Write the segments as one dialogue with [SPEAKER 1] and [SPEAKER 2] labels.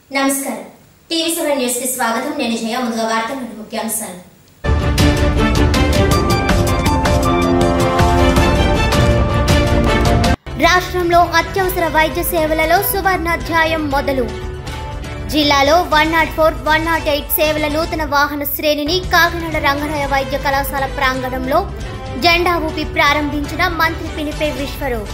[SPEAKER 1] నమస్కారం TV seven news కి స్వాగతం నేను జయ ముందుగా వార్తల ముఖ్యాంశాలు
[SPEAKER 2] రాష్ట్రంలో అత్యవసర వైద్య సేవలలో సువర్ణాధ్యాయం మొదలు జిల్లాలో one nought four one nought eight సేవల నూతన వాహన శ్రేణిని కాకినాడ రంగరాయ వైద్య కళాశాల ప్రాంగణంలో జెండా ఊపి ప్రారంభించిన మంత్రి పినిపే విశ్వరూప్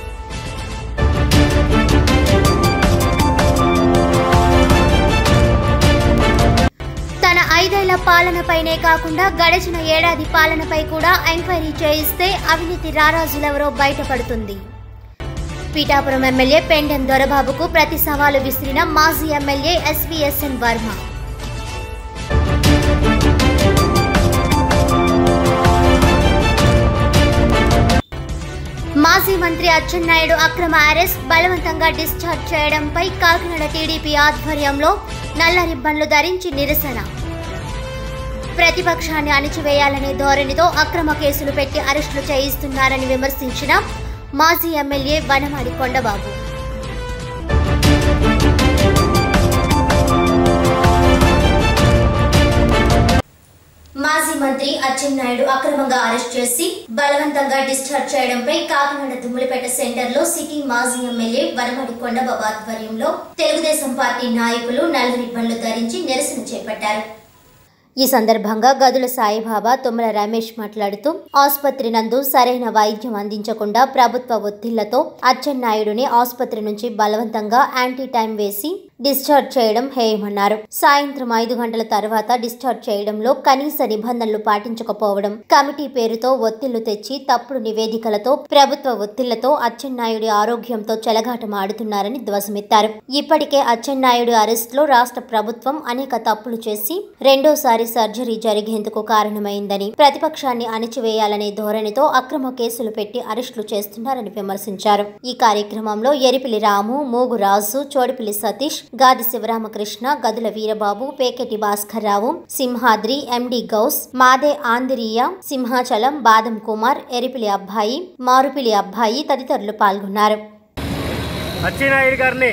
[SPEAKER 2] తన ఐదేళ్ల పాలనపైనే కాకుండా గడిచిన ఏడాది పాలనపై కూడా ఎంక్వైరీ చేయిస్తే అవినీతి రారాజులెవరో బయటపడుతుంది పీఠాపురం ఎమ్మెల్యే పెండెం దొరబాబుకు ప్రతి సవాలు విసిరిన మాజీ ఎమ్మెల్యే ఎస్వీఎస్ఎన్ వర్మ మాజీ మంత్రి అచ్చెన్నాయుడు అక్రమ అరెస్ట్ బలవంతంగా డిశ్చార్జ్ చేయడంపై కాకినాడ టీడీపీ ఆధ్వర్యంలో నల్ల రిబ్బన్లు ధరించి నిరసన ప్రతిపక్షాన్ని అణిచివేయాలనే ధోరణితో అక్రమ కేసులు పెట్టి అరెస్టులు చేయిస్తున్నారని విమర్శించిన మాజీ ఎమ్మెల్యే వనమాడి కొండబాబు
[SPEAKER 1] మాజీ మంత్రి అచ్చెన్నాయుడు అక్రమంగా అరెస్ట్ చేసి బలవంతంగా డిశ్చార్జ్ చేయడంపై కాకినాడ దుమ్ములపేట సెంటర్ లో సిటీ మాజీ ఎమ్మెల్యే వనమడి కొండబాబు ఆధ్వర్యంలో తెలుగుదేశం పార్టీ నాయకులు నల్ల రిబ్బన్లు ధరించి నిరసన చేపట్టారు
[SPEAKER 2] ఈ సందర్భంగా గదుల సాయిబాబా తుమ్మల రమేష్ మాట్లాడుతూ ఆసుపత్రి నందు సరైన వైద్యం అందించకుండా ప్రభుత్వ ఒత్తిళ్లతో అచ్చెన్నాయుడుని ఆసుపత్రి నుంచి బలవంతంగా యాంటీ టైం వేసి డిశ్చార్జ్ చేయడం హేయమన్నారు సాయంత్రం ఐదు గంటల తర్వాత డిశ్చార్జ్ చేయడంలో కనీస నిబంధనలు పాటించకపోవడం కమిటీ పేరుతో ఒత్తిళ్లు తెచ్చి తప్పుడు నివేదికలతో ప్రభుత్వ ఒత్తిళ్లతో అచ్చెన్నాయుడి ఆరోగ్యంతో చెలగాటం ఆడుతున్నారని ధ్వసమెత్తారు ఇప్పటికే అచ్చెన్నాయుడు అరెస్ట్ లో రాష్ట్ర ప్రభుత్వం అనేక తప్పులు చేసి రెండోసారి సర్జరీ జరిగేందుకు కారణమైందని ప్రతిపక్షాన్ని అణిచివేయాలనే ధోరణితో అక్రమ కేసులు పెట్టి అరెస్టులు చేస్తున్నారని విమర్శించారు ఈ కార్యక్రమంలో ఎరిపిలి రాము మూగు రాజు చోడిపిల్లి సతీష్ గాది శివరామకృష్ణ గదుల వీరబాబు పేకెటి భాస్కర్రావు సింహాద్రి ఎండి గౌస్ మాదే ఆంధ్రీయ సింహాచలం బాదం కుమార్ ఎరిపిలి అబ్బాయి మారుపిలి అబ్బాయి తదితరులు పాల్గొన్నారు
[SPEAKER 3] అచ్చెన్నాయుడు గారిని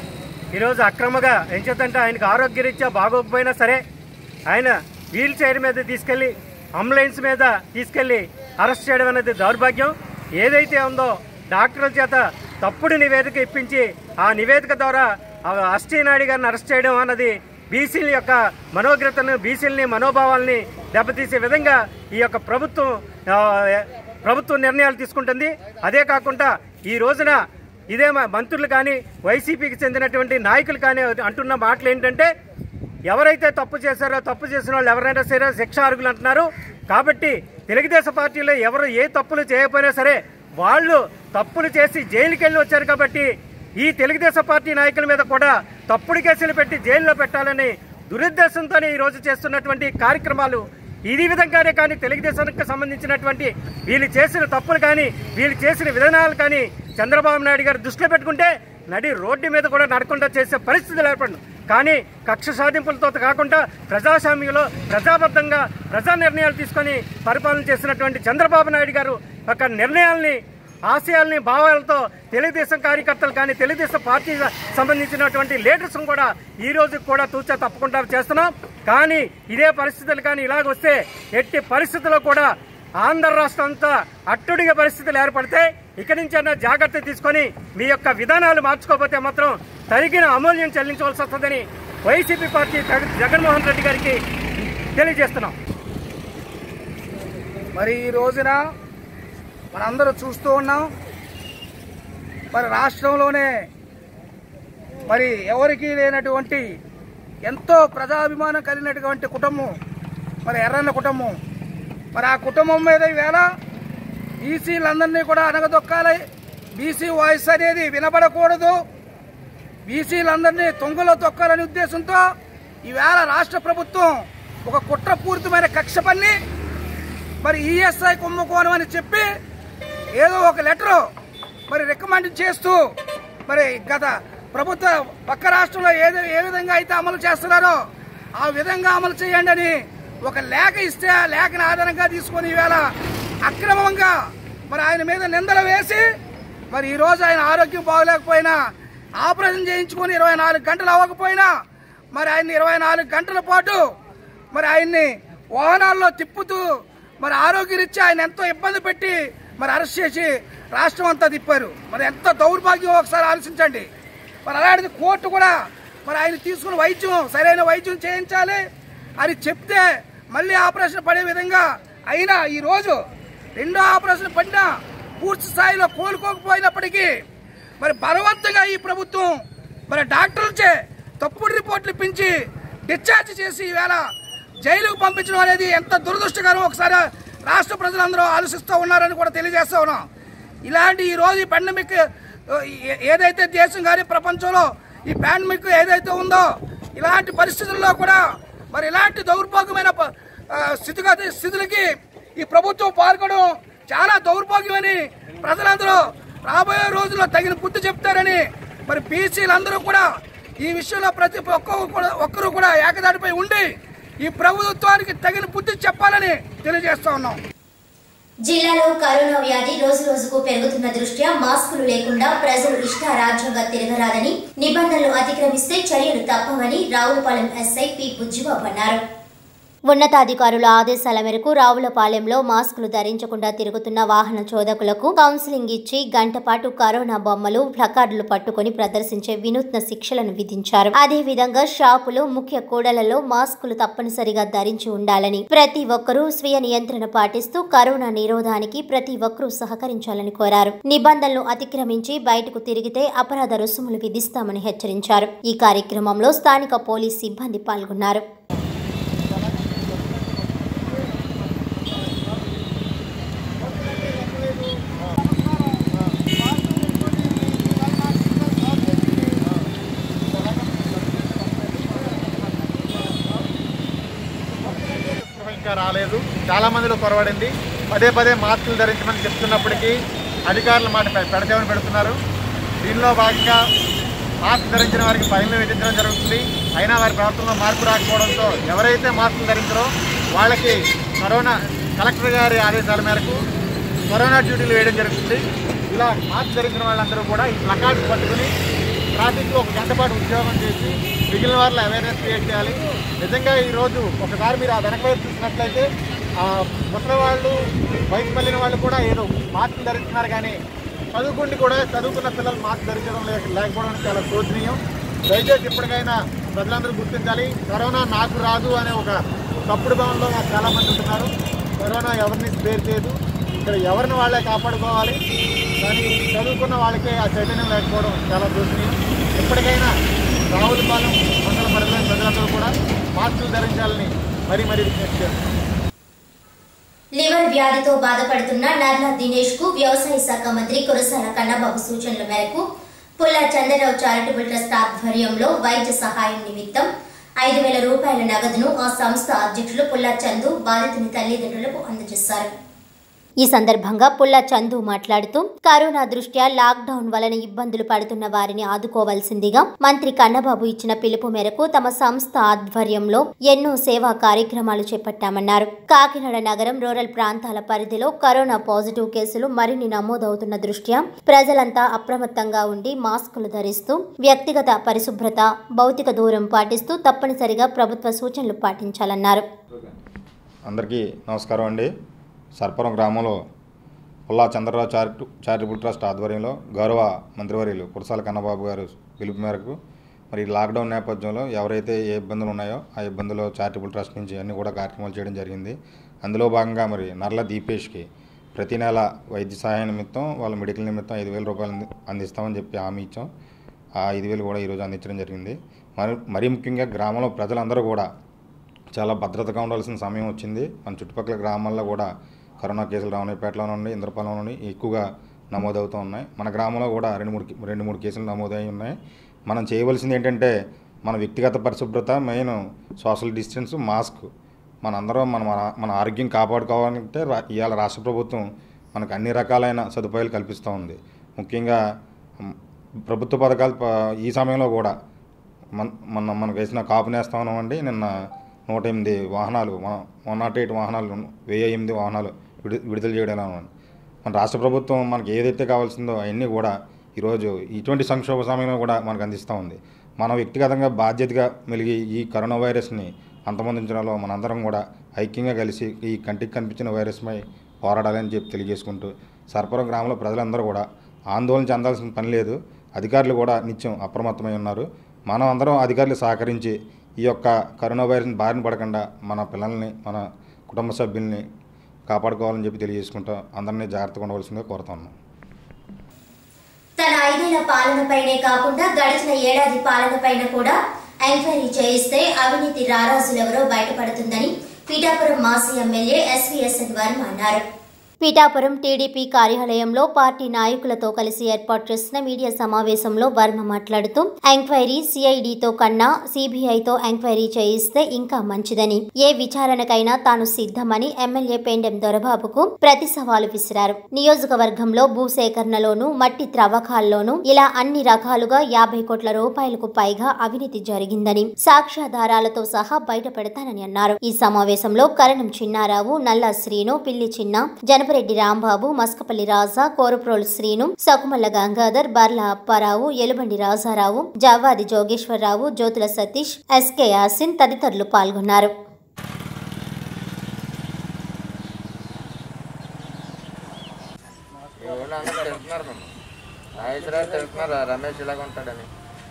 [SPEAKER 3] ఈరోజు అక్రమంగా ఏం చేద్దంటే ఆయనకు ఆరోగ్యరీత్యా బాగోకపోయినా సరే ఆయన వీల్ చైర్ మీద తీసుకెళ్లి అంబులెన్స్ మీద తీసుకెళ్లి అరెస్ట్ చేయడం అనేది దౌర్భాగ్యం ఏదైతే ఉందో డాక్టర్ల చేత తప్పుడు నివేదిక ఇప్పించి ఆ నివేదిక ద్వారా ఆ అచ్చెన్నాయుడు గారిని అరెస్ట్ చేయడం అన్నది బీసీల యొక్క మనోగ్రతను బీసీలని మనోభావాల్ని దెబ్బతీసే విధంగా ఈ యొక్క ప్రభుత్వం ఆ, ప్రభుత్వం నిర్ణయాలు తీసుకుంటుంది అదే కాకుండా ఈ రోజున ఇదే మ- మంత్రులు కానీ వైసీపీకి చెందినటువంటి నాయకులు కానీ అంటున్న మాటలు ఏంటంటే ఎవరైతే తప్పు చేశారో తప్పు చేసిన వాళ్ళు ఎవరైనా సరే శిక్ష అర్హులు అంటున్నారు కాబట్టి తెలుగుదేశం పార్టీలో ఎవరు ఏ తప్పులు చేయకపోయినా సరే వాళ్ళు తప్పులు చేసి జైలుకి వెళ్ళి వచ్చారు కాబట్టి ఈ తెలుగుదేశం పార్టీ నాయకుల మీద కూడా తప్పుడు కేసులు పెట్టి జైల్లో పెట్టాలని దురుద్దేశంతోనే ఈ రోజు చేస్తున్నటువంటి కార్యక్రమాలు ఇది విధంగానే కానీ తెలుగుదేశానికి సంబంధించినటువంటి వీళ్ళు చేసిన తప్పులు కానీ వీళ్ళు చేసిన విధానాలు కానీ చంద్రబాబు నాయుడు గారు దృష్టిలో పెట్టుకుంటే నడి రోడ్డు మీద కూడా నడకుండా చేసే పరిస్థితులు ఏర్పడను కానీ కక్ష సాధింపులతో కాకుండా ప్రజాస్వామ్యంలో ప్రజాబద్ధంగా ప్రజా నిర్ణయాలు తీసుకొని పరిపాలన చేసినటువంటి చంద్రబాబు నాయుడు గారు ఒక నిర్ణయాల్ని ఆశయాల్ని భావాలతో తెలుగుదేశం కార్యకర్తలు కానీ తెలుగుదేశం పార్టీ సంబంధించినటువంటి లీడర్స్ కూడా ఈ రోజు కూడా తూచా తప్పకుండా చేస్తున్నాం కానీ ఇదే పరిస్థితులు కానీ ఇలాగ వస్తే ఎట్టి పరిస్థితుల్లో కూడా ఆంధ్ర రాష్ట్రం అంతా అట్టుడిగా పరిస్థితులు ఏర్పడితే ఇక్కడి నుంచైనా జాగ్రత్త తీసుకొని మీ యొక్క విధానాలు మార్చుకోకపోతే మాత్రం తరిగిన అమూల్యం చెల్లించవలసి వస్తుందని వైసీపీ పార్టీ జగ- జగన్మోహన్ రెడ్డి గారికి తెలియజేస్తున్నాం
[SPEAKER 4] మరి ఈ రోజున మనందరూ చూస్తూ ఉన్నాం మరి రాష్ట్రంలోనే మరి ఎవరికీ లేనటువంటి ఎంతో ప్రజాభిమానం కలిగినటువంటి కుటుంబం మరి ఎర్రన్న కుటుంబం మరి ఆ కుటుంబం మీద ఈవేళ బీసీలందరినీ కూడా అనగదొక్కాలి బీసీ వాయిస్ అనేది వినబడకూడదు బీసీలందరినీ తొంగలో తొక్కాలనే ఉద్దేశంతో ఈవేళ రాష్ట్ర ప్రభుత్వం ఒక కుట్రపూరితమైన కక్ష పన్ని మరి ఈఎస్ఐ కుంభకోణం అని చెప్పి ఏదో ఒక లెటర్ మరి రికమెండ్ చేస్తూ మరి గత ప్రభుత్వ పక్క రాష్ట్రంలో ఏదో ఏ విధంగా అయితే అమలు చేస్తున్నారో ఆ విధంగా అమలు చేయండి అని ఒక లేఖ ఇస్తే ఆ లేఖను ఆధారంగా తీసుకొని ఈవేళ అక్రమంగా మరి ఆయన మీద నిందలు వేసి మరి ఈరోజు ఆయన ఆరోగ్యం బాగలేకపోయినా ఆపరేషన్ చేయించుకొని ఇరవై నాలుగు గంటలు అవ్వకపోయినా మరి ఆయన్ని ఇరవై నాలుగు గంటల పాటు మరి ఆయన్ని వాహనాల్లో తిప్పుతూ మరి ఆరోగ్యరీత్యా ఆయన ఎంతో ఇబ్బంది పెట్టి మరి అరెస్ట్ చేసి రాష్ట్రం అంతా తిప్పారు మరి ఎంత దౌర్భాగ్యం ఒకసారి ఆలోచించండి మరి అలాంటిది కోర్టు కూడా మరి ఆయన తీసుకున్న వైద్యం సరైన వైద్యం చేయించాలి అని చెప్తే మళ్ళీ ఆపరేషన్ పడే విధంగా అయినా ఈ రోజు రెండో ఆపరేషన్ పడినా పూర్తి స్థాయిలో కోలుకోకపోయినప్పటికీ మరి బలవంతంగా ఈ ప్రభుత్వం మరి డాక్టర్లచే తప్పుడు రిపోర్ట్లు ఇప్పించి డిశ్చార్జ్ చేసి ఈవేళ జైలుకు పంపించడం అనేది ఎంత దురదృష్టకరం ఒకసారి రాష్ట్ర ప్రజలందరూ ఆలోచిస్తూ ఉన్నారని కూడా తెలియజేస్తా ఉన్నాం ఇలాంటి ఈ రోజు ఈ పాండమిక్ ఏ- ఏదైతే దేశం కానీ ప్రపంచంలో ఈ పాండమిక్ ఏదైతే ఉందో ఇలాంటి పరిస్థితుల్లో కూడా మరి ఇలాంటి దౌర్భాగ్యమైన ప- ఆ, స్థితిగతి స్థితులకి ఈ ప్రభుత్వం పాల్గొనడం చాలా దౌర్భాగ్యమని ప్రజలందరూ రాబోయే రోజుల్లో తగిన బుద్ధి చెప్తారని మరి బీసీలందరూ కూడా ఈ విషయంలో ప్రతి ఒక్కరు కూడా ఒక్కరు కూడా ఏకదాటిపై ఉండి ఈ ప్రభుత్వానికి తగిన బుద్ధి చెప్పాలని తెలియజేస్తా ఉన్నాం
[SPEAKER 1] జిల్లాలో కరోనా వ్యాధి రోజు రోజుకు పెరుగుతున్న దృష్ట్యా మాస్కులు లేకుండా ప్రజలు ఇష్టారాజ్యంగా తిరగరాదని నిబంధనలు అతిక్రమిస్తే చర్యలు తప్పవని రావులపాలెం ఎస్ఐ పి బుజ్జిబాబు అన్నారు
[SPEAKER 2] ఉన్నతాధికారుల ఆదేశాల మేరకు రావులపాలెంలో మాస్కులు ధరించకుండా తిరుగుతున్న వాహన చోదకులకు కౌన్సిలింగ్ ఇచ్చి గంట పాటు కరోనా బొమ్మలు ప్లకార్డులు పట్టుకొని ప్రదర్శించే వినూత్న శిక్షలను విధించారు అదేవిధంగా షాపులు ముఖ్య కూడలలో మాస్కులు తప్పనిసరిగా ధరించి ఉండాలని ప్రతి ఒక్కరూ స్వీయ నియంత్రణ పాటిస్తూ కరోనా నిరోధానికి ప్రతి ఒక్కరూ సహకరించాలని కోరారు నిబంధనలు అతిక్రమించి బయటకు తిరిగితే అపరాధ రుసుములు విధిస్తామని హెచ్చరించారు ఈ కార్యక్రమంలో స్థానిక పోలీస్ సిబ్బంది పాల్గొన్నారు
[SPEAKER 5] స్పృహ ఇంకా రాలేదు చాలా మందిలో కొరవడింది పదే పదే మాస్కులు ధరించమని చెప్తున్నప్పటికీ అధికారుల మాట పె- పెడచెవిన పెడుతున్నారు దీనిలో భాగంగా మాస్క్ ధరించిన వారికి ఫైన్లు విధించడం జరుగుతుంది అయినా వారి ప్రవర్తనలో మార్పు రాకపోవడంతో ఎవరైతే మాస్కులు ధరించారో వాళ్ళకి కరోనా కలెక్టర్ గారి ఆదేశాల మేరకు కరోనా డ్యూటీలు వేయడం జరుగుతుంది ఇలా మాస్క్ ధరించిన వాళ్ళందరూ కూడా ఈ ప్లకార్డ్స్ పట్టుకుని ట్రాఫిక్లో ఒక గంట పాటు ఉద్యోగం చేసి మిగిలిన వారిలో అవేర్నెస్ క్రియేట్ చేయాలి నిజంగా ఈరోజు ఒకసారి మీరు ఆ వెనక వైపు చూసినట్లయితే ఆ ముసలి వాళ్ళు వయసు మళ్ళిన వాళ్ళు కూడా ఏదో మాస్క్ ధరిస్తున్నారు కానీ చదువుకుండి కూడా చదువుకున్న పిల్లలు మాస్క్ ధరించడం లేక లేకపోవడం చాలా శోచనీయం దయచేసి ఇప్పటికైనా ప్రజలందరూ గుర్తించాలి కరోనా నాకు రాదు అనే ఒక తప్పుడు భావంలో చాలా మంది ఉంటున్నారు కరోనా ఎవరిని స్పేర్ చేయదు ఇక్కడ ఎవరిని వాళ్ళే కాపాడుకోవాలి కానీ చదువుకున్న వాళ్ళకే ఆ చైతన్యం లేకపోవడం చాలా దోషనీయం ఎప్పటికైనా రావులపాలెం మండల పరిధిలోని ప్రజలందరూ కూడా మాస్కులు ధరించాలని మరీ మరీ విజ్ఞప్తి చేస్తున్నాం
[SPEAKER 1] లివర్ వ్యాధితో బాధపడుతున్న నర్ల దినేష్ కు వ్యవసాయ శాఖ మంత్రి కురసాల కన్నబాబు సూచనల మేరకు పుల్ల చంద్రరావు చారిటబుల్ ట్రస్ట్ ఆధ్వర్యంలో వైద్య సహాయం నిమిత్తం ఐదు వేల రూపాయల నగదును ఆ సంస్థ అధ్యక్షులు పుల్ల చందు బాధితుని తల్లిదండ్రులకు అందజేశారు
[SPEAKER 2] ఈ సందర్భంగా పుల్ల చందు మాట్లాడుతూ కరోనా దృష్ట్యా లాక్డౌన్ వలన ఇబ్బందులు పడుతున్న వారిని ఆదుకోవాల్సిందిగా మంత్రి కన్నబాబు ఇచ్చిన పిలుపు మేరకు తమ సంస్థ ఆధ్వర్యంలో ఎన్నో సేవా కార్యక్రమాలు చేపట్టామన్నారు కాకినాడ నగరం రూరల్ ప్రాంతాల పరిధిలో కరోనా పాజిటివ్ కేసులు మరిన్ని నమోదవుతున్న దృష్ట్యా ప్రజలంతా అప్రమత్తంగా ఉండి మాస్కులు ధరిస్తూ వ్యక్తిగత పరిశుభ్రత భౌతిక దూరం పాటిస్తూ తప్పనిసరిగా ప్రభుత్వ సూచనలు పాటించాలన్నారు
[SPEAKER 6] అందరికీ నమస్కారం అండి సర్పరం గ్రామంలో పుల్లా చంద్రరావు చారిట చారిటబుల్ ట్రస్ట్ ఆధ్వర్యంలో గౌరవ మంత్రివర్యులు కురసాల కన్నబాబు గారు పిలుపు మేరకు మరి ఈ లాక్డౌన్ నేపథ్యంలో ఎవరైతే ఏ ఇబ్బందులు ఉన్నాయో ఆ ఇబ్బందులు చారిటబుల్ ట్రస్ట్ నుంచి అన్ని కూడా కార్యక్రమాలు చేయడం జరిగింది అందులో భాగంగా మరి నర్ల దీపేష్కి ప్రతి నెల వైద్య సహాయం నిమిత్తం వాళ్ళ మెడికల్ నిమిత్తం ఐదు వేల రూపాయలు అంది- అందిస్తామని చెప్పి హామీ ఇచ్చాం ఆ ఐదు వేలు కూడా ఈరోజు అందించడం జరిగింది మరి మరీ ముఖ్యంగా గ్రామంలో ప్రజలందరూ కూడా చాలా భద్రతగా ఉండాల్సిన సమయం వచ్చింది మన చుట్టుపక్కల గ్రామాల్లో కూడా కరోనా కేసులు రావణపేటలో నుండి ఇంద్రపాలెం నుండి ఎక్కువగా నమోదవుతూ ఉన్నాయి మన గ్రామంలో కూడా రెండు మూడు రెండు మూడు కేసులు నమోదై ఉన్నాయి మనం చేయవలసింది ఏంటంటే మన వ్యక్తిగత పరిశుభ్రత మెయిన్ సోషల్ డిస్టెన్స్ మాస్క్ మనందరం మన మన- మన ఆరోగ్యం కాపాడుకోవాలంటే రా- ఇవాళ రాష్ట్ర ప్రభుత్వం మనకు అన్ని రకాలైన సదుపాయాలు కల్పిస్తూ ఉంది ముఖ్యంగా మ్, ప్రభుత్వ పథకాలు ప- ఈ సమయంలో కూడా మన మన మనకు వేసిన కాపు నేస్తాం అండి నిన్న నూట ఎనిమిది వాహనాలు వన్ నాట్ ఎయిట్ వాహనాలు వెయ్యి ఎనిమిది వాహనాలు విడు విడుదల చేయడం అన్నమాట. మన రాష్ట్ర ప్రభుత్వం మనకి ఏదైతే కావాల్సిందో అవన్నీ కూడా ఈరోజు ఇటువంటి సంక్షోభ సమయంలో కూడా మనకు అందిస్తూ ఉంది మనం వ్యక్తిగతంగా బాధ్యతగా మెలిగి ఈ కరోనా వైరస్ని అంతమొందించడంలో మనందరం కూడా ఐక్యంగా కలిసి ఈ కంటికి కనిపించిన వైరస్పై పోరాడాలని చెప్పి తెలియజేసుకుంటూ సర్పరం గ్రామంలో ప్రజలందరూ కూడా ఆందోళన చెందాల్సిన పని లేదు అధికారులు కూడా నిత్యం అప్రమత్తమై ఉన్నారు మనం అందరం అధికారులు సహకరించి ఈ యొక్క కరోనా వైరస్ని బారిన పడకుండా మన పిల్లల్ని మన కుటుంబ సభ్యుల్ని కాపాడుకోవాలని చెప్పి తెలియజేసుకుంటూ అందరినీ జాగ్రత్తగా ఉండవలసిందిగా కోరుతున్నాం
[SPEAKER 1] తన ఐదేళ్ల పాలనపైనే కాకుండా గడిచిన ఏడాది పాలనపైన కూడా ఎంక్వైరీ చేయిస్తే అవినీతి రారాజులెవరో బయటపడుతుందని పీఠాపురం మాజీ ఎమ్మెల్యే ఎస్వీఎస్ఎన్ వర్మ అన్నారు
[SPEAKER 2] పీఠాపురం టీడీపీ కార్యాలయంలో పార్టీ నాయకులతో కలిసి ఏర్పాటు చేసిన మీడియా సమావేశంలో వర్మ మాట్లాడుతూ ఎంక్వైరీ సిఐడితో కన్నా సిబిఐతో ఎంక్వైరీ చేయిస్తే ఇంకా మంచిదని ఏ విచారణకైనా తాను సిద్ధమని ఎమ్మెల్యే పెండెం దొరబాబుకు ప్రతి సవాలు విసిరారు నియోజకవర్గంలో భూసేకరణలోనూ మట్టి త్రవ్వకాల్లోనూ ఇలా అన్ని రకాలుగా యాభై కోట్ల రూపాయలకు పైగా అవినీతి జరిగిందని సాక్ష్యాధారాలతో సహా బయట పెడతానని అన్నారు ఈ సమావేశంలో కరణం చిన్నారావు నల్లా శ్రీను పిల్లి చిన్న జనపరెడ్డి రాంబాబు మస్కపల్లి రాజా కోరప్రోలు శ్రీను సకుమల్ల గంగాధర్ బర్ల అప్పారావు ఎలుబండి రాజారావు జవ్వాది జోగేశ్వరరావు జ్యోతుల సతీష్ ఎస్కే యాసిన్ తదితరులు పాల్గొన్నారు
[SPEAKER 7] ఈ ఊళ్ళో అందరూ తిడుతున్నారు మేము నాగేశ్వరరావు తిడుతున్నారు రమేష్ ఇలాగ ఉంటాడని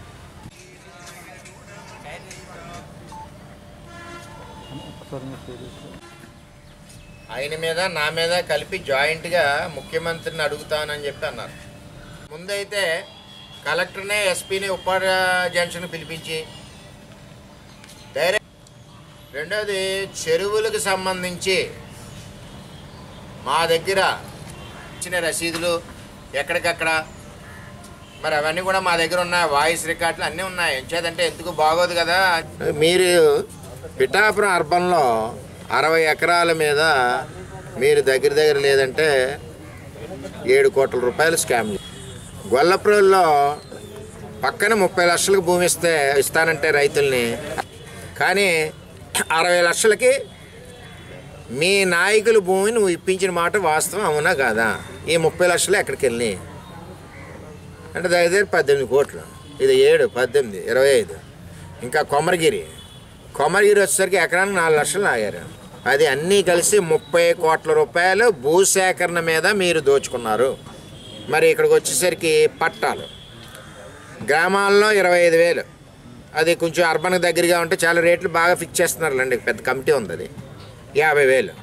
[SPEAKER 7] ఆయన మీద నా మీద కలిపి జాయింట్గా ముఖ్యమంత్రిని అడుగుతానని చెప్పి అన్నారు ముందైతే కలెక్టర్నే ఎస్పీని ఉప్పాడ జంక్షన్ పిలిపించి డైరెక్ట్ రెండోది చెరువులకు సంబంధించి మా దగ్గర ఇచ్చిన రసీదులు ఎక్కడికక్కడ మరి అవన్నీ కూడా మా దగ్గర ఉన్నాయి వాయిస్ రికార్డులు అన్నీ ఉన్నాయి ఎంచేదంటే ఎందుకు బాగోదు కదా మీరు పిఠాపురం అర్బన్లో అరవై ఎకరాల మీద మీరు దగ్గర దగ్గర లేదంటే ఏడు కోట్ల రూపాయలు స్కామ్ గొల్లప్రోల్లో పక్కన ముప్పై లక్షలకు భూమి ఇస్తే ఇస్తానంటే రైతుల్ని కానీ అరవై లక్షలకి మీ నాయకుల భూమి నువ్వు ఇప్పించిన మాట వాస్తవం అవునా కాదా ఈ ముప్పై లక్షలు ఎక్కడికి వెళ్ళినాయి అంటే దగ్గర దగ్గర పద్దెనిమిది కోట్లు ఇది ఏడు పద్దెనిమిది ఇరవై ఐదు ఇంకా కొమరగిరి కొమరగిరి వచ్చేసరికి ఎకరానికి నాలుగు లక్షలు ఆగారు అది అన్నీ కలిసి ముప్పై కోట్ల రూపాయలు భూసేకరణ మీద మీరు దోచుకున్నారు మరి ఇక్కడికి వచ్చేసరికి పట్టాలు గ్రామాల్లో ఇరవై ఐదు వేలు అది కొంచెం అర్బన్కి దగ్గరగా ఉంటే చాలా రేట్లు బాగా ఫిక్స్ చేస్తున్నారులేండి పెద్ద కమిటీ ఉంది అది యాభై వేలు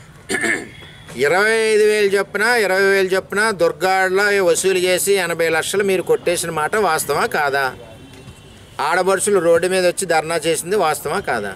[SPEAKER 7] ఇరవై ఐదు వేలు చొప్పున ఇరవై వేలు చొప్పున దుర్గాడలో వసూలు చేసి ఎనభై లక్షలు మీరు కొట్టేసిన మాట వాస్తవా కాదా ఆడబడుచులు రోడ్డు మీద వచ్చి ధర్నా చేసింది వాస్తవా కాదా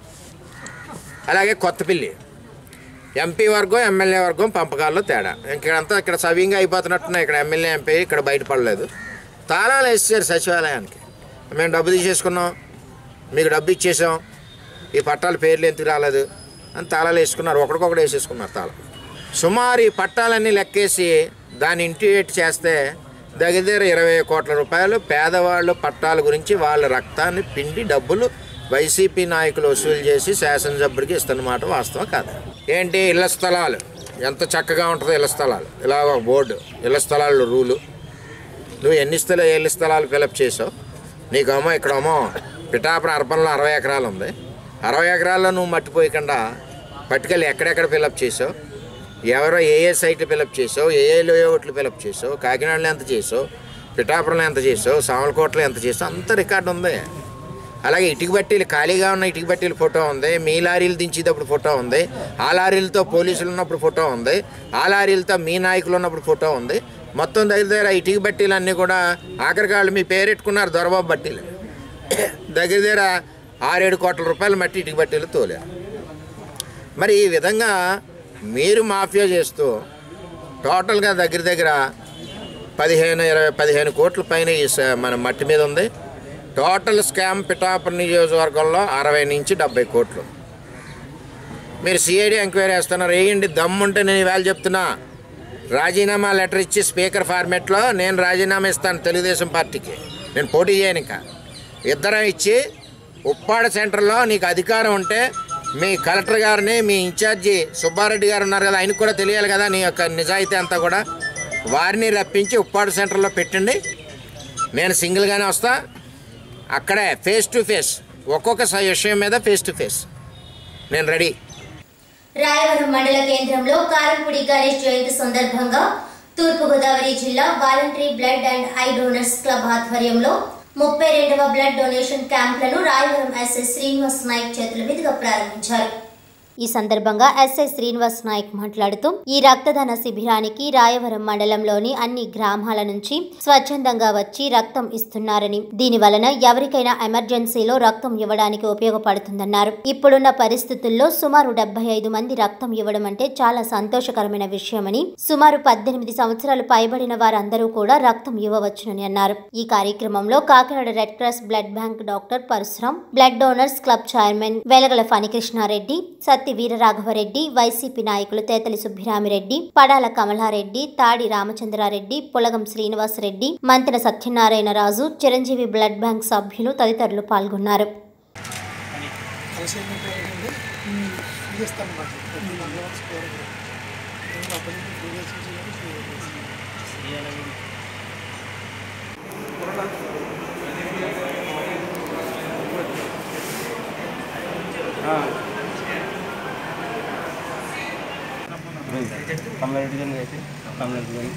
[SPEAKER 7] అలాగే కొత్తపిల్లి ఎంపీ వర్గం ఎమ్మెల్యే వర్గం పంపకాల్లో తేడా ఇక్కడంతా ఇక్కడ సవ్యంగా అయిపోతున్నట్టున్నాయి ఇక్కడ ఎమ్మెల్యే ఎంపీ ఇక్కడ బయటపడలేదు తాళాలు వేసేసారు సచివాలయానికి మేము డబ్బు తీసేసుకున్నాం మీకు డబ్బు ఇచ్చేసాం ఈ పట్టాల పేర్లు ఎందుకు రాలేదు అని తాళాలు వేసుకున్నారు ఒకడికొకటి వేసేసుకున్నారు తాళం సుమారు ఈ పట్టాలన్నీ లెక్కేసి దాన్ని ఇంటివేట్ చేస్తే దగ్గర దగ్గర ఇరవై కోట్ల రూపాయలు పేదవాళ్ళు పట్టాల గురించి వాళ్ళ రక్తాన్ని పిండి డబ్బులు వైసీపీ నాయకులు వసూలు చేసి శాసనసభ్యుడికి ఇస్తున్నమాట వాస్తవం కాదు ఏంటి ఇళ్ల స్థలాలు ఎంత చక్కగా ఉంటుందో ఇళ్ల స్థలాలు ఇలా ఒక బోర్డు ఇళ్ల స్థలాలు రూలు నువ్వు ఎన్ని స్థల ఎన్ని స్థలాలు ఫిలప్ చేసావు నీకేమో ఇక్కడేమో పిఠాపురం అర్బన్లో అరవై ఎకరాలు ఉంది అరవై ఎకరాల్లో నువ్వు మట్టిపోయకుండా పట్టుకెళ్ళి ఎక్కడెక్కడ ఫిలప్ చేసావు ఎవరో ఏ ఏ సైట్లు ఫిలప్ చేసావు ఏ ఏ లేఅవుట్లు ఫిలప్ చేసావు కాకినాడలో ఎంత చేసావు పిఠాపురంలో ఎంత చేసావు సామలకోటలో ఎంత చేసావు అంత రికార్డు ఉంది అలాగే ఇటుక బట్టీలు ఖాళీగా ఉన్న ఇటుక బట్టీల ఫోటో ఉంది మీ లారీలు దించేటప్పుడు ఫోటో ఉంది ఆ లారీలతో పోలీసులు ఉన్నప్పుడు ఫోటో ఉంది ఆ లారీలతో మీ నాయకులు ఉన్నప్పుడు ఫోటో ఉంది మొత్తం దగ్గర దగ్గర ఇటుక బట్టీలు అన్నీ కూడా ఆఖరికి వాళ్ళు మీ పేరెట్టుకున్నారు దొరబాబు బట్టీలు దగ్గర దగ్గర ఆరేడు కోట్ల రూపాయలు మట్టి ఇటుక బట్టీలు తోలారు మరి ఈ విధంగా మీరు మాఫియా చేస్తూ టోటల్గా దగ్గర దగ్గర పదిహేను ఇరవై పదిహేను కోట్ల పైన ఈ స- మన మట్టి మీద ఉంది టోటల్ స్కామ్ పిఠాపురం నియోజకవర్గంలో అరవై నుంచి డెబ్బై కోట్లు మీరు సిఐడి ఎంక్వైరీ వేస్తున్నారు వేయండి దమ్ముంటే నేను ఇవాళ చెప్తున్నా రాజీనామా లెటర్ ఇచ్చి స్పీకర్ ఫార్మేట్లో నేను రాజీనామా ఇస్తాను తెలుగుదేశం పార్టీకి నేను పోటీ చేయను ఇంకా ఇద్దరం ఇచ్చి ఉప్పాడ సెంటర్లో నీకు అధికారం ఉంటే మీ కలెక్టర్ గారిని మీ ఇన్ఛార్జి సుబ్బారెడ్డి గారు ఉన్నారు కదా ఆయనకు కూడా తెలియాలి కదా నీ యొక్క నిజాయితీ అంతా కూడా వారిని రప్పించి ఉప్పాడు సెంటర్లో పెట్టండి నేను సింగిల్గానే వస్తా అక్కడే ఫేస్ టు ఫేస్ ఒక్కొక్క స- విషయం మీద ఫేస్ టు ఫేస్ నేను రెడీ
[SPEAKER 1] రాయవరం మండల కేంద్రంలో కారంపూడి గణేష్ జయంతి సందర్భంగా తూర్పుగోదావరి జిల్లా voluntary blood and eye donors club ఆధ్వర్యంలో ముప్పై రెండవ బ్లడ్ డొనేషన్ క్యాంపులను రాయవరం ఎస్ఎస్ శ్రీనివాస్ నాయక్ చేతుల మీదుగా ప్రారంభించారు
[SPEAKER 2] ఈ సందర్భంగా ఎస్ఐ శ్రీనివాస్ నాయక్ మాట్లాడుతూ ఈ రక్తదాన శిబిరానికి రాయవరం మండలంలోని అన్ని గ్రామాల నుంచి స్వచ్ఛందంగా వచ్చి రక్తం ఇస్తున్నారని దీని వలన ఎవరికైనా ఎమర్జెన్సీలో రక్తం ఇవ్వడానికి ఉపయోగపడుతుందన్నారు ఇప్పుడున్న పరిస్థితుల్లో సుమారు డెబ్బై ఐదు మంది రక్తం ఇవ్వడం అంటే చాలా సంతోషకరమైన విషయమని సుమారు పద్దెనిమిది సంవత్సరాలు పైబడిన వారందరూ కూడా రక్తం ఇవ్వవచ్చునని అన్నారు ఈ కార్యక్రమంలో Kakinada red cross blood bank doctor Parasuram blood donors club chairman Velagala Phanikrishnareddy Satti Veeraraghavareddy YCP నాయకులు తేతలి సుబ్బిరామిరెడ్డి పడాల కమలారెడ్డి తాడి రామచంద్రారెడ్డి పులగం శ్రీనివాసరెడ్డి మంతెన సత్యనారాయణ రాజు చిరంజీవి బ్లడ్ బ్యాంక్ సభ్యులు తదితరులు పాల్గొన్నారు
[SPEAKER 8] కమలారెడ్డి గారిని అయితే కమలారెడ్డి గారిని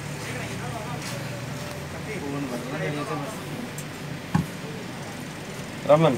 [SPEAKER 8] రమ్మన్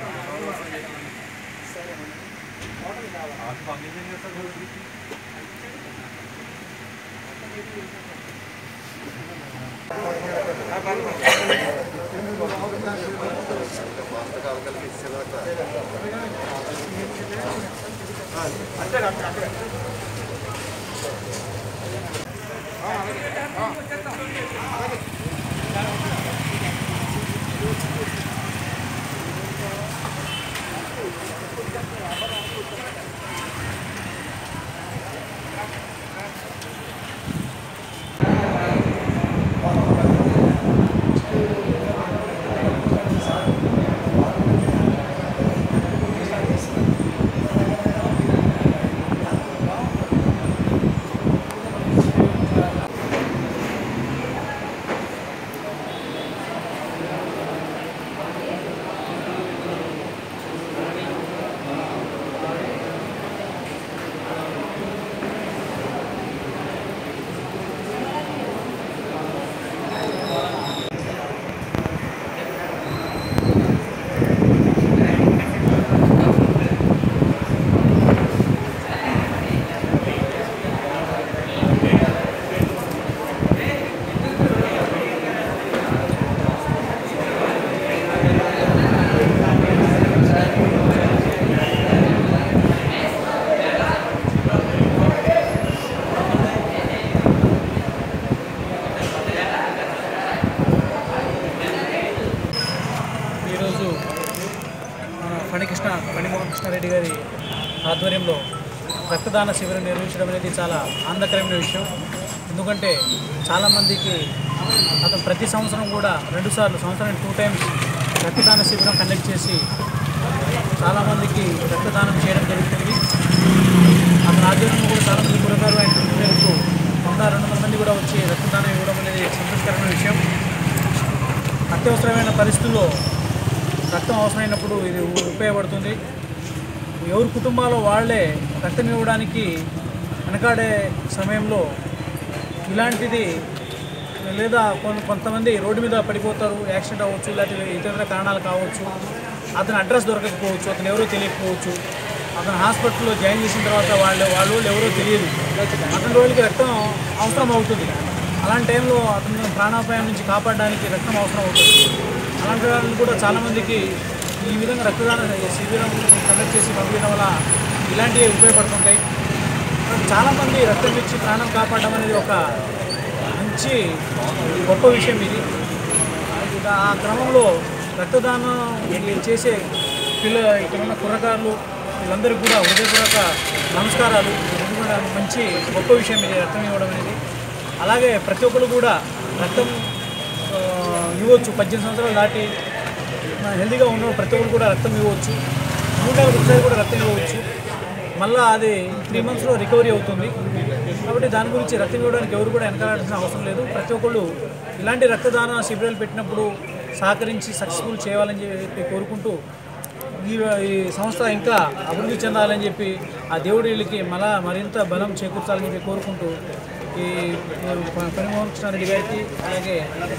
[SPEAKER 9] ఈరోజు మన ఫణికృష్ణ ఫణిమోహన్ కృష్ణారెడ్డి గారి ఆధ్వర్యంలో రక్తదాన శిబిరం నిర్వహించడం అనేది చాలా ఆనందకరమైన విషయం ఎందుకంటే చాలామందికి అతను ప్రతి సంవత్సరం కూడా రెండుసార్లు సంవత్సరానికి టూ టైమ్స్ రక్తదాన శిబిరం కండక్ట్ చేసి చాలామందికి రక్తదానం చేయడం జరుగుతుంది అతని ఆధ్వర్యంలో కూడా చాలామంది కురగారు ఆయన పిలుపు మేరకు వంద రెండు వందల మంది కూడా వచ్చి రక్తదానం ఇవ్వడం అనేది సంతోషకరమైన విషయం అత్యవసరమైన పరిస్థితుల్లో రక్తం అవసరమైనప్పుడు ఇది ఉపయోగపడుతుంది ఎవరి కుటుంబాల్లో వాళ్ళే రక్తం ఇవ్వడానికి వెనకాడే సమయంలో ఇలాంటిది లేదా కొంత కొంతమంది రోడ్డు మీద పడిపోతారు యాక్సిడెంట్ అవ్వచ్చు లేకపోతే ఇతర కారణాలు కావచ్చు అతని అడ్రస్ దొరకకపోవచ్చు అతను ఎవరో తెలియకపోవచ్చు అతను హాస్పిటల్లో జాయిన్ చేసిన తర్వాత వాళ్ళు వాళ్ళు ఎవరో తెలియదు అతని రోజులకి రక్తం అవసరం అవుతుంది అలాంటి టైంలో అతను ప్రాణాపాయం నుంచి కాపాడడానికి రక్తం అవసరం అవుతుంది అలాంటి వాళ్ళని కూడా చాలామందికి ఈ విధంగా రక్తదాన శిబిరం కండక్ట్ చేసి పంపించడం వల్ల ఇలాంటివి ఉపయోగపడుతుంటాయి చాలామంది రక్తం ఇచ్చి ప్రాణం కాపాడడం అనేది ఒక మంచి గొప్ప విషయం ఇది ఇది ఆ క్రమంలో రక్తదానం ఇది చేసే పిల్ల ఇక్కడ ఉన్న కుర్రకారులు వీళ్ళందరికీ కూడా హృదయపూర్వక నమస్కారాలు ఇది కూడా మంచి గొప్ప విషయం ఇది రక్తం ఇవ్వడం అనేది అలాగే ప్రతి ఒక్కరు కూడా రక్తం ఆ, ఇవ్వచ్చు పద్దెనిమిది సంవత్సరాలు దాటి మన హెల్తీగా ఉన్న ప్రతి ఒక్కరు కూడా రక్తం ఇవ్వచ్చు మూడు నెలలకు ఒకసారి కూడా రక్తం ఇవ్వచ్చు మళ్ళీ అది త్రీ మంత్స్లో రికవరీ అవుతుంది కాబట్టి దాని గురించి రక్తం ఇవ్వడానికి ఎవరు కూడా వెనకాడాల్సిన అవసరం లేదు ప్రతి ఒక్కళ్ళు ఇలాంటి రక్తదాన శిబిరాలు పెట్టినప్పుడు సహకరించి సక్సెస్ఫుల్ చేయాలని చెప్పి కోరుకుంటూ ఈ ఈ సంస్థ ఇంకా అభివృద్ధి చెందాలని చెప్పి ఆ దేవుడి వీళ్ళకి మళ్ళా మరింత బలం చేకూర్చాలని చెప్పి కోరుకుంటూ ఈ పనిమోహన్ కృష్ణారెడ్డి గారికి అలాగే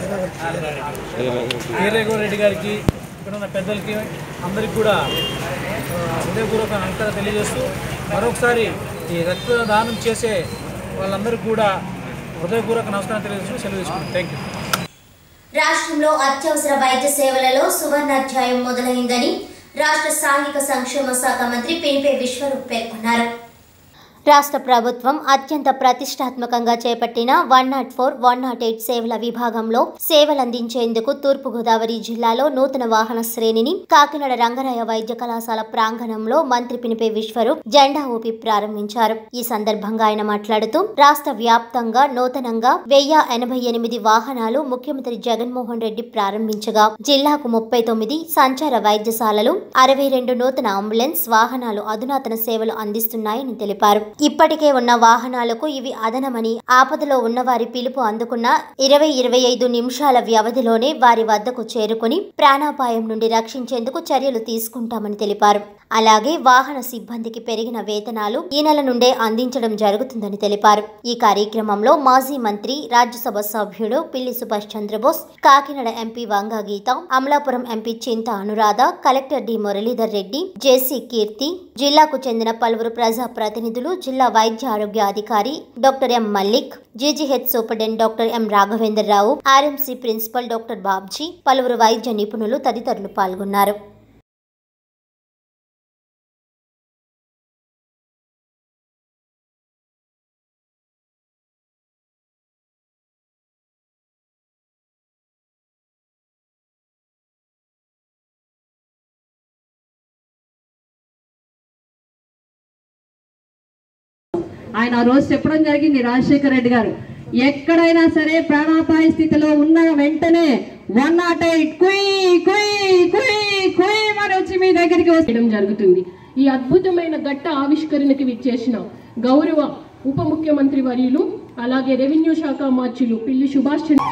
[SPEAKER 9] వీరరాఘవ రెడ్డి గారికి ఇక్కడ ఉన్న పెద్దలకి అందరికి కూడా ఆ, హృదయపూర్వక నమస్కారం తెలియజేస్తూ మరొకసారి ఈ రక్తదానం చేసే వాళ్ళందరికీ కూడా హృదయపూర్వక నమస్కారం తెలియజేస్తూ సెలవు తీసుకుంటాం థ్యాంక్ యూ
[SPEAKER 1] రాష్ట్రంలో అత్యవసర వైద్య సేవలలో సువర్ణాధ్యాయం మొదలైందని రాష్ట్ర సాంఘిక సంక్షేమ శాఖ మంత్రి పినిపే విశ్వరూప్ పేర్కొన్నారు
[SPEAKER 2] రాష్ట్ర ప్రభుత్వం అత్యంత ప్రతిష్టాత్మకంగా చేపట్టిన one nought four one nought eight సేవల విభాగంలో సేవలందించేందుకు తూర్పుగోదావరి జిల్లాలో నూతన వాహన శ్రేణిని కాకినాడ రంగరాయ వైద్య కళాశాల ప్రాంగణంలో మంత్రి పినిపే విశ్వరూప్ జెండా ఊపి ప్రారంభించారు ఈ సందర్భంగా ఆయన మాట్లాడుతూ రాష్ట్ర వ్యాప్తంగా నూతనంగా వెయ్యి ఎనభై ఎనిమిది వాహనాలు ముఖ్యమంత్రి జగన్మోహన్ రెడ్డి ప్రారంభించగా జిల్లాకు ముప్పై తొమ్మిది సంచార వైద్యశాలలు అరవై రెండు నూతన అంబులెన్స్ వాహనాలు అధునాతన సేవలు అందిస్తున్నాయని తెలిపారు ఇప్పటికే ఉన్న వాహనాలకు ఇవి అదనమని ఆపదలో ఉన్నవారి పిలుపు అందుకున్న ఇరవై ఇరవై ఐదు నిమిషాల వ్యవధిలోనే వారి వద్దకు చేరుకుని ప్రాణాపాయం నుండి రక్షించేందుకు చర్యలు తీసుకుంటామని తెలిపారు అలాగే వాహన సిబ్బందికి పెరిగిన వేతనాలు ఈ నెల నుండే అందించడం జరుగుతుందని తెలిపారు ఈ కార్యక్రమంలో మాజీ మంత్రి రాజ్యసభ సభ్యుడు Pilli Subhash Chandrabose Kakinada MP Vanga Geetha Amalapuram MP Chinta Anuradha collector D Muralidhar Reddy JC Keerthi జిల్లాకు చెందిన పలువురు ప్రజా ప్రతినిధులు జిల్లా వైద్య ఆరోగ్య అధికారి doctor M Mallik GGH superintendent doctor M Raghavendrarao RMC principal doctor Babji పలువురు వైద్య నిపుణులు తదితరులు పాల్గొన్నారు
[SPEAKER 10] ఆయన ఆ రోజు చెప్పడం జరిగింది రాజశేఖర రెడ్డి గారు ఎక్కడైనా సరే ప్రాణాపాయ స్థితిలో ఉన్న వెంటనే వన్ నాట్ ఎయిట్ కుయ్ కుయ్ కుయ్ కుయ్ అని వచ్చి మీ దగ్గరికి వచ్చేయడం జరుగుతుంది ఈ అద్భుతమైన ఘట్ట ఆవిష్కరణకి విచ్చేసిన గౌరవ ఉప ముఖ్యమంత్రి వర్యులు అలాగే రెవెన్యూ శాఖ మార్చులు పిల్లి సుభాష్ చంద్ర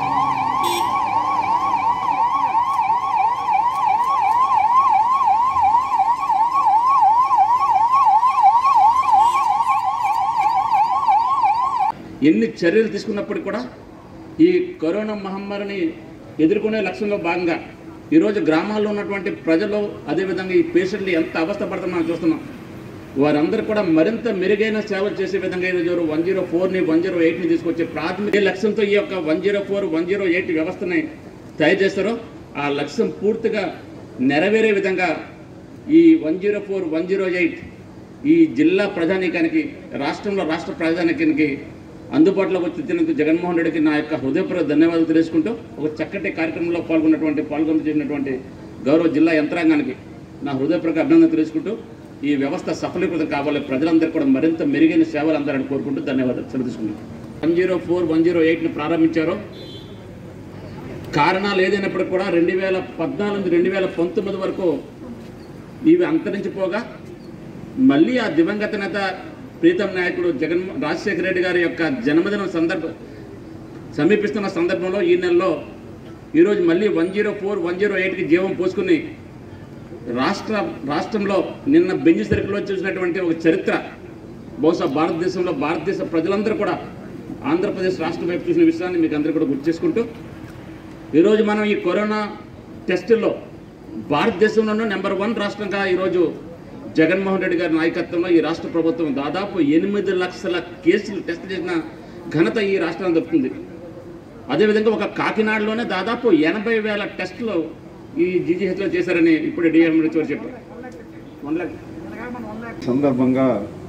[SPEAKER 11] ఎన్ని చర్యలు తీసుకున్నప్పటికీ కూడా ఈ కరోనా మహమ్మారిని ఎదుర్కొనే లక్ష్యంలో భాగంగా ఈరోజు గ్రామాల్లో ఉన్నటువంటి ప్రజలు అదేవిధంగా ఈ పేషెంట్లు ఎంత అవస్థ పడుతున్నా మనం చూస్తున్నాం వారందరూ కూడా మరింత మెరుగైన సేవలు చేసే విధంగా ఈరోజు వన్ జీరో ఫోర్ని వన్ జీరో ఎయిట్ని తీసుకొచ్చే ప్రాథమిక లక్ష్యంతో ఈ యొక్క one zero four one zero eight వ్యవస్థని తయారు చేస్తారో ఆ లక్ష్యం పూర్తిగా నెరవేరే విధంగా ఈ one zero four one zero eight ఈ జిల్లా ప్రజానీకానికి రాష్ట్రంలో రాష్ట్ర ప్రజానీకానికి అందుబాటులోకి వచ్చినందుకు జగన్మోహన్ రెడ్డికి నా యొక్క హృదయపూర్వక ధన్యవాదాలు తెలియజేసుకుంటూ ఒక చక్కటి కార్యక్రమంలో పాల్గొన్నటువంటి పాల్గొని చేసినటువంటి గౌరవ జిల్లా యంత్రాంగానికి నా హృదయపూర్వక అభినందన తెలుసుకుంటూ ఈ వ్యవస్థ సఫలీకృతం కావాలి ప్రజలందరూ కూడా మరింత మెరుగైన సేవలు అందాలని కోరుకుంటూ ధన్యవాదాలు సెలవు తీసుకుంటాం one zero four one zero ఎయిట్ని ప్రారంభించారో కారణాలు ఏదైనప్పటికీ కూడా రెండు వేల పద్నాలుగు నుంచి రెండు వేల పంతొమ్మిది వరకు ఇవి అంతరించిపోగా మళ్ళీ ఆ దివంగత నేత ప్రీతం నాయకుడు జగన్ రాజశేఖర రెడ్డి గారి యొక్క జన్మదినం సందర్భ సమీపిస్తున్న సందర్భంలో ఈ నెలలో ఈరోజు మళ్ళీ one zero four one zero ఎయిట్కి జీవం పోసుకుని రాష్ట్ర రాష్ట్రంలో నిన్న బెంజి సరుకులో చూసినటువంటి ఒక చరిత్ర బహుశా భారతదేశంలో భారతదేశ ప్రజలందరూ కూడా ఆంధ్రప్రదేశ్ రాష్ట్రం వైపు చూసిన విషయాన్ని మీకు అందరూ కూడా గుర్తు చేసుకుంటూ ఈరోజు మనం ఈ కరోనా టెస్టుల్లో భారతదేశంలోనూ నెంబర్ వన్ రాష్ట్రంగా ఈరోజు జగన్మోహన్ రెడ్డి గారి నాయకత్వంలో ఈ రాష్ట్ర ప్రభుత్వం దాదాపు ఎనిమిది లక్షల కేసులు టెస్ట్ చేసిన ఘనత ఈ రాష్ట్రానికి దక్కుతుంది అదేవిధంగా ఒక కాకినాడలోనే దాదాపు ఎనభై వేల టెస్టులు ఈ జీజీహెచ్లో చేశారని ఇప్పుడు డిఎంహెచ్ఓ చెప్పారు వన్ లాక్
[SPEAKER 12] సందర్భంగా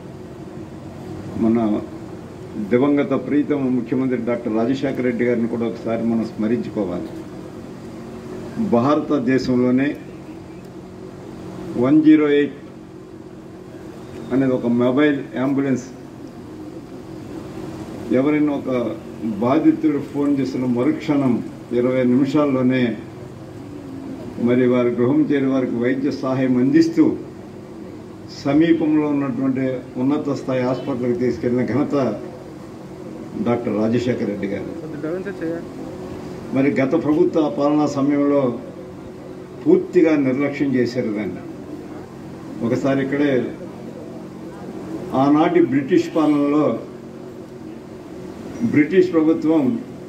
[SPEAKER 12] మన దివంగత ప్రీతమ ముఖ్యమంత్రి డాక్టర్ రాజశేఖర రెడ్డి గారిని కూడా ఒకసారి మనం స్మరించుకోవాలి భారతదేశంలోనే వన్ జీరో ఎయిట్ అనేది ఒక మొబైల్ అంబులెన్స్ ఎవరైనా ఒక బాధితుడు ఫోన్ చేస్తున్న మరుక్షణం ఇరవై నిమిషాల్లోనే మరి వారి గృహం చేరి వారికి వైద్య సహాయం అందిస్తూ సమీపంలో ఉన్నటువంటి ఉన్నత స్థాయి హాస్పిటల్కి తీసుకెళ్లిన ఘనత డాక్టర్ రాజశేఖర రెడ్డి గారు మరి గత ప్రభుత్వ పాలనా సమయంలో పూర్తిగా నిర్లక్ష్యం చేశారు దాన్ని ఒకసారి ఇక్కడే ఆనాటి బ్రిటిష్ పాలనలో బ్రిటిష్ ప్రభుత్వం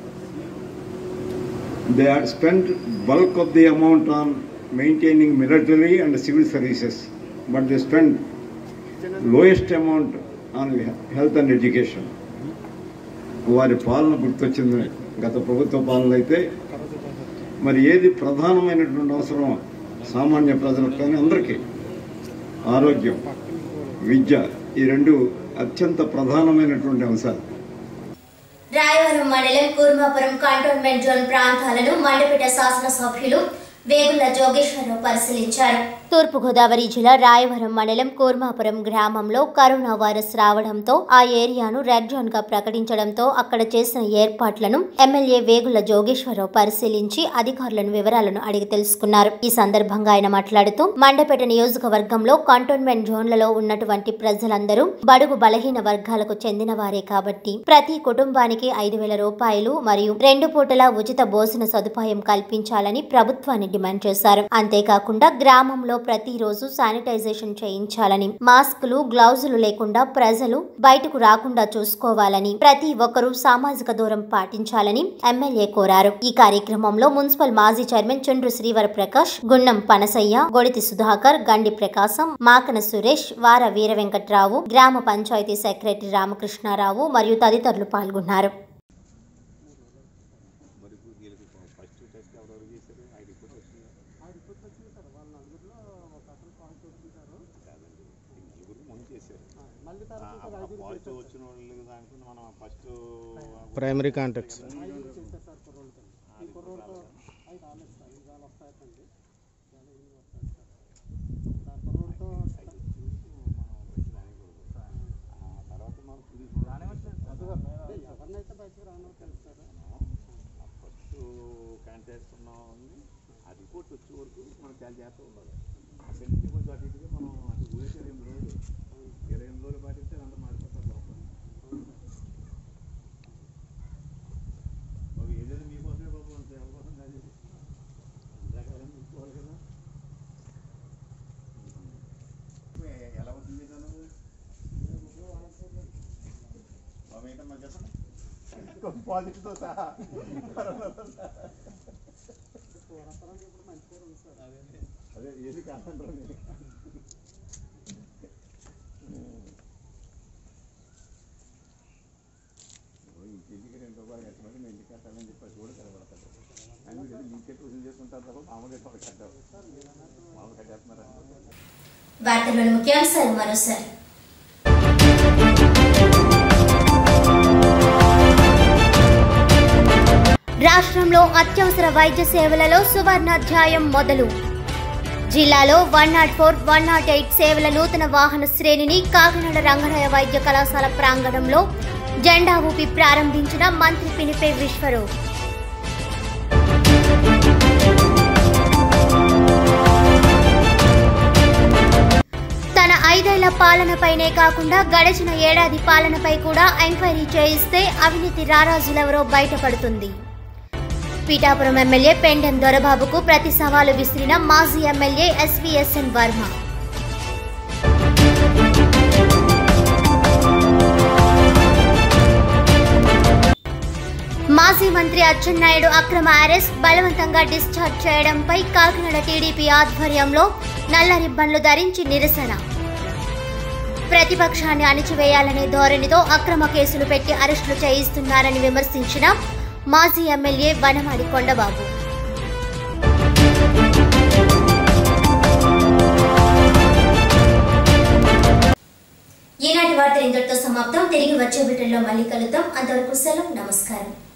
[SPEAKER 12] they had spent bulk of the amount on maintaining military and civil services, but they spent lowest amount on health and education. వారి పాలన గుర్తొచ్చింది గత ప్రభుత్వ పాలన అయితే మరి ఏది ప్రధానమైనటువంటి అవసరం సామాన్య ప్రజలకు కానీ అందరికీ ఆరోగ్యం విద్య ఈ రెండు అత్యంత ప్రధానమైనటువంటి అంశాలు
[SPEAKER 1] రాయవరం మండలం కుర్మాపురం కంటోన్మెంట్ జోన్ ప్రాంతాలను మండపేట శాసనసభ్యులు వేగుల జోగేశ్వరరావు పరిశీలించారు
[SPEAKER 2] తూర్పుగోదావరి జిల్లా రాయవరం మండలం కూర్మాపురం గ్రామంలో కరోనా వైరస్ రావడంతో ఆ ఏరియాను రెడ్ జోన్ గా ప్రకటించడంతో అక్కడ చేసిన ఏర్పాట్లను ఎమ్మెల్యే వేగుల జోగేశ్వరరావు పరిశీలించి అధికారులను వివరాలను అడిగి తెలుసుకున్నారు ఈ సందర్భంగా ఆయన మాట్లాడుతూ మండపేట నియోజకవర్గంలో కంటోన్మెంట్ జోన్లలో ఉన్నటువంటి ప్రజలందరూ బడుగు బలహీన వర్గాలకు చెందిన వారే కాబట్టి ప్రతి కుటుంబానికి ఐదు వేల రూపాయలు మరియు రెండు పూటల ఉచిత భోజన సదుపాయం కల్పించాలని ప్రభుత్వాన్ని డిమాండ్ చేశారు అంతేకాకుండా గ్రామంలో ప్రతిరోజు శానిటైజేషన్ చేయించాలని మాస్కులు గ్లౌజులు లేకుండా ప్రజలు బయటకు రాకుండా చూసుకోవాలని ప్రతి ఒక్కరూ సామాజిక దూరం పాటించాలని ఎమ్మెల్యే కోరారు ఈ కార్యక్రమంలో మున్సిపల్ మాజీ చైర్మన్ చుండ్రు శ్రీవర ప్రకాష్ గున్నం పనసయ్య గొడితి సుధాకర్ గండి ప్రకాశం మాకన సురేష్ వార వీర వెంకట్రావు గ్రామ పంచాయతీ సెక్రటరీ రామకృష్ణారావు మరియు తదితరులు పాల్గొన్నారు
[SPEAKER 8] ప్రైమరీ కాంటాక్ట్స్
[SPEAKER 13] అది కూడా వచ్చే వరకు మనం చాలా జాగ్రత్తగా ఉండాలి అక్కడి నుంచి కొంచెం అటు ఇటుగా మనం అటు ఊరికి ఇరవై ఎనిమిది రోజులు ఇరవై ఎనిమిది రోజులు పాటిస్తే అంత మారిపోతారు లోపల ఒక ఏదైనా మీకోసమే బాబు అంత ఎవరి కోసం కాదు ఇది. రకాలను చూసుకోవాలి కదా ఏ- ఎలా అవుతుంది చేశాను బాబు ఏంటమ్మా చెప్పండి పాజిటివ్తో సహా కరోనాతో సహా అదే ఏది కాదంటారు మీరు ఇంటికి రెండు రూపాయలు కట్టమని మీ ఇంటికి కట్టాలని చెప్పి కూడా కనబడతారు కానీ మీరు ఇంకే ట్యూషన్ చేసుకుంటారు తప్ప మామూలుగా ఎక్కడ కట్టారు మామూలు కట్టేస్తున్నారా
[SPEAKER 1] వార్తల్లోని ముఖ్యాంశాలు మరోసారి
[SPEAKER 2] రాష్ట్రంలో అత్యవసర వైద్య సేవలలో సువర్ణాధ్యాయం మొదలు జిల్లాలో one nought four one nought eight సేవల నూతన వాహన శ్రేణిని కాకినాడ రంగరాయ వైద్య కళాశాల ప్రాంగణంలో జెండా ఊపి ప్రారంభించిన మంత్రి పినిపే విశ్వరూప్ తన ఐదేళ్ల పాలనపైనే కాకుండా గడిచిన ఏడాది పాలనపై కూడా ఎంక్వైరీ చేయిస్తే అవినీతి రారాజులెవరో బయటపడుతుంది పీఠాపురం ఎమ్మెల్యే పెండెం దొరబాబుకు ప్రతి సవాలు విసిరిన మాజీ ఎమ్మెల్యే ఎస్వీఎస్ఎన్ వర్మ మాజీ మంత్రి అచ్చెన్నాయుడు అక్రమ అరెస్ట్ బలవంతంగా డిశ్చార్జ్ చేయడంపై కాకినాడ టీడీపీ ఆధ్వర్యంలో నల్ల రిబ్బన్లు ధరించి నిరసన ప్రతిపక్షాన్ని అణిచివేయాలనే ధోరణితో అక్రమ కేసులు పెట్టి అరెస్టులు చేయిస్తున్నారని విమర్శించిన మాజీ ఎమ్మెల్యే వనమాడి కొండబాబు
[SPEAKER 1] ఈనాటి వార్తలు ఇంతటితో సమాప్తం తిరిగి వచ్చే బిడ్డల్లో మళ్ళీ కలుద్దాం అంతవరకు సెలవు నమస్కారం